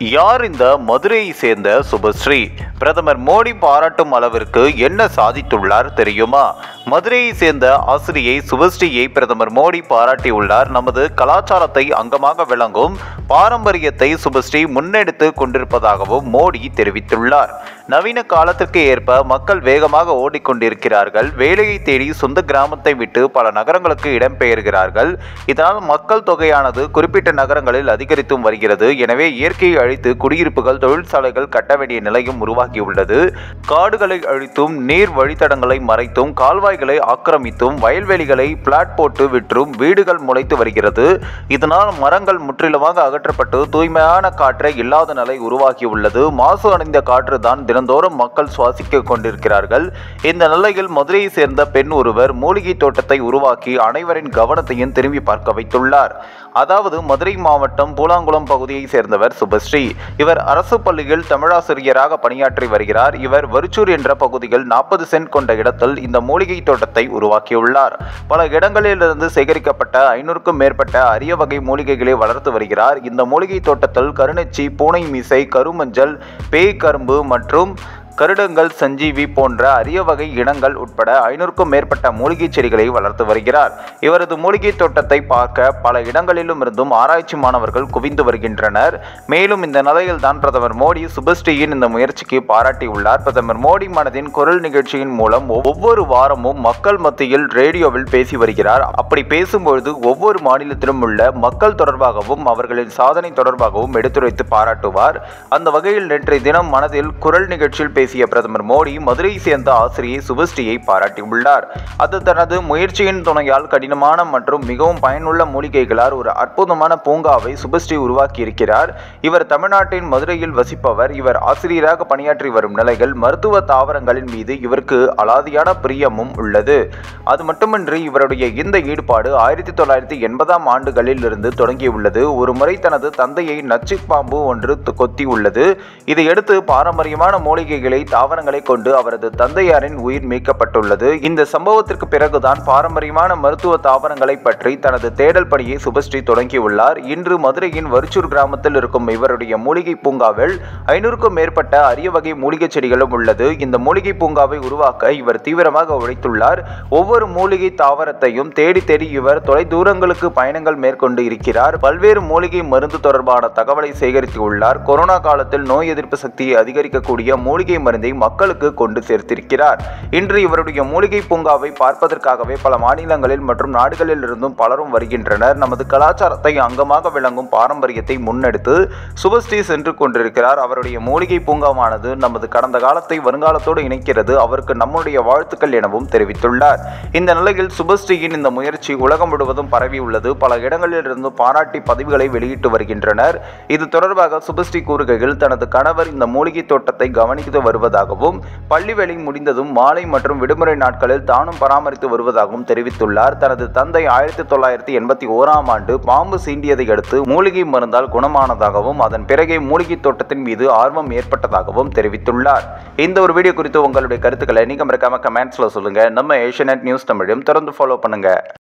யார் இந்த மதுரையை சேர்ந்த சுபஸ்ரீ பிரதமர் மோடி பாராட்டும் அளவிற்கு என்ன சாதித்துள்ளார் தெரியுமா மதுரையை சேர்ந்த ஆசிரியை சுபஸ்ரீயை பிரதமர் மோடி பாராட்டியுள்ளார் நமது கலாச்சாரத்தை அங்கமாக விளங்கும் பாரம்பரியத்தை சுபஸ்ரீ முன்னெடுத்து கொண்டிருப்பதாகவும் மோடி தெரிவித்துள்ளார் நவீன காலத்திற்கு ஏற்ப மக்கள் வேகமாக ஓடிக்கொண்டிருக்கிறார்கள் வேலையை தேடி சொந்த கிராமத்தை விட்டு பல நகரங்களுக்கு இடம்பெயர்கிறார்கள் இதனால் மக்கள் தொகையானது குறிப்பிட்ட நகரங்களில் அதிகரித்தும் வருகிறது எனவே இயற்கையை அழித்து குடியிருப்புகள் தொழிற்சாலைகள் கட்ட வேண்டிய நிலையும் உருவாகியுள்ளது காடுகளை அழித்தும் நீர் வழித்தடங்களை மறைத்தும் கால்வாய்களை ஆக்கிரமித்தும் வயல்வெளிகளை பிளாட் போட்டு விற்றும் வீடுகள் முளைத்து வருகிறது இதனால் மரங்கள் முற்றிலுமாக அகற்றப்பட்டு தூய்மையான காற்றை இல்லாத நிலை உருவாகியுள்ளது மாசு அடைந்த காற்று தான் தினந்தோறும் மக்கள் சுவாசிக்க கொண்டிருக்கிறார்கள் இந்த நிலையில் மதுரையை சேர்ந்த பெண் ஒருவர் மூலிகை தோட்டத்தை உருவாக்கி அனைவரின் கவனத்தையும் திரும்பி பார்க்க வைத்துள்ளார் அதாவது மதுரை மாவட்டம் பூலாங்குளம் பகுதியை சேர்ந்தவர் சுபஸ்ரீ இவர் அரசு பள்ளியில் தமிழாசிரியராக பணியாற்றி வருகிறார் இவர் வருச்சூர் என்ற பகுதியில் நாற்பது சென்ட் கொண்ட இடத்தில் இந்த மூலிகை தோட்டத்தை உருவாக்கியுள்ளார் பல இடங்களிலிருந்து சேகரிக்கப்பட்ட ஐநூறுக்கும் மேற்பட்ட அரிய வகை மூலிகைகளை வளர்த்து வருகிறார் இந்த மூலிகை தோட்டத்தில் கருணச்சி பூனை மீசை கருமஞ்சள் பேய் கரும்பு மற்றும் கருடங்கள் சஞ்சீவி போன்ற அரிய வகை இனங்கள் உட்பட ஐநூறுக்கும் மேற்பட்ட மூலிகை செடிகளை வளர்த்து வருகிறார் இவரது மூலிகை தோட்டத்தை பார்க்க பல இடங்களிலும் இருந்தும் ஆராய்ச்சி மாணவர்கள் குவிந்து வருகின்றனர் மேலும் இந்த நிலையில் தான் பிரதமர் மோடி சுபஸ்ரீயின் இந்த முயற்சிக்கு பாராட்டியுள்ளார் பிரதமர் மோடி மனதின் குரல் நிகழ்ச்சியின் மூலம் ஒவ்வொரு வாரமும் மக்கள் மத்தியில் ரேடியோவில் பேசி வருகிறார் அப்படி பேசும்பொழுது ஒவ்வொரு மாநிலத்திலும் உள்ள மக்கள் தொடர்பாகவும் அவர்களின் சாதனை தொடர்பாகவும் எடுத்துரைத்து பாராட்டுவார் அந்த வகையில் நேற்றைய தினம் மனதில் குரல் நிகழ்ச்சியில் பேசிய பிரதமர் மோடி மதுரையை சேர்ந்த ஆசிரியை சுபஸ்ரீயை பாராட்டியுள்ளார் அது தனது முயற்சியின் துணையால் கடினமான மற்றும் மிகவும் பயனுள்ள மூலிகைகளால் ஒரு அற்புதமான பூங்காவை சுபஸ்ரீ உருவாக்கியிருக்கிறார் இவர் தமிழ்நாட்டின் மதுரையில் வசிப்பவர் இவர் ஆசிரியராக பணியாற்றி வரும் நிலையில் மருத்துவ தாவரங்களின் மீது இவருக்கு அலாதியான பிரியமும் உள்ளது அது மட்டுமின்றி இவருடைய இந்த ஈடுபாடு ஆயிரத்தி தொள்ளாயிரத்தி எண்பதாம் ஆண்டுகளில் இருந்து தொடங்கியுள்ளது ஒரு முறை தனது தந்தையை நச்சு பாம்பு ஒன்று கொத்தி உள்ளது இதையடுத்து பாரம்பரியமான மூலிகைகளை தாவரங்களை கொண்டு அவரது தந்தையாரின் உயிர் மீட்கப்பட்டுள்ளது இந்த சம்பவத்திற்கு பிறகுதான் பாரம்பரியமான மருத்துவ தாவரங்களை பற்றி தனது தேடல் பணியை சுபஸ்ரீ தொடங்கியுள்ளார் இன்று மதுரையின் வருச்சூர் கிராமத்தில் இருக்கும் இவருடைய மூலிகை பூங்காவில் ஐநூறுக்கும் மேற்பட்ட அரிய வகை மூலிகை செடிகளும் உள்ளது இந்த மூலிகை பூங்காவை உருவாக்க இவர் தீவிரமாக உழைத்துள்ளார் ஒவ்வொரு மூலிகை தாவரத்தையும் தேடி தேடி இவர் தொலை தூரங்களுக்கு பயணங்கள் மேற்கொண்டு இருக்கிறார் பல்வேறு மூலிகை மருந்து தொடர்பான தகவலை சேகரித்துள்ளார் கொரோனா காலத்தில் நோய் எதிர்ப்பு சக்தியை அதிகரிக்கக்கூடிய மூலிகை மருந்தை மக்களுக்கு கொண்டு சேர்த்திருக்கிறார் இன்று இவருடைய மூலிகை பூங்காவை பார்ப்பதற்காகவே பல மாநிலங்களில் மற்றும் நாடுகளில் இருந்தும் பலரும் வருகின்றனர் நமது கலாச்சாரத்தை அங்கமாக விளங்கும் பாரம்பரியத்தை முன்னெடுத்து சுபஸ்ரீ சென்று கொண்டிருக்கிறார் அவருடைய மூலிகை பூங்காவானது நமது கடந்த காலத்தை வருங்காலத்தோடு இணைக்கிறது அவருக்கு நம்முடைய வாழ்த்துக்கள் எனவும் தெரிவித்துள்ளார் இந்த நிலையில் சுபஸ்ரீயின் இந்த முயற்சி உலகம் முழுவதும் பரவியுள்ளது பல இடங்களில் இருந்து பாராட்டி பதிவுகளை வெளியிட்டு வருகின்றனர் இது தொடர்பாக சுபஸ்ரீ கூறுகையில் தனது கணவர் இந்த மூலிகை தோட்டத்தை கவனித்து வருவதாகவும் பள்ளி வேலை முடிந்ததும் மாலை மற்றும் விடுமுறை நாட்களில் தானும் பராமரித்து வருவதாகவும் தெரிவித்துள்ளார் தனது தந்தை ஆயிரத்தி தொள்ளாயிரத்தி எண்பத்தி ஓராம் ஆண்டு பாம்பு சீண்டியதை அடுத்து மூலிகை மருந்தால் குணமானதாகவும் அதன் பிறகே மூலிகை தோட்டத்தின் மீது ஆர்வம் ஏற்பட்டதாகவும் தெரிவித்துள்ளார் இந்த ஒரு வீடியோ குறித்து உங்களுடைய கருத்துக்களை நீங்க மறக்காம கமெண்ட்ஸ்ல சொல்லுங்க நம்ம ஏஷியநெட் நியூஸ் தமிழையும் தொடர்ந்து ஃபாலோ பண்ணுங்க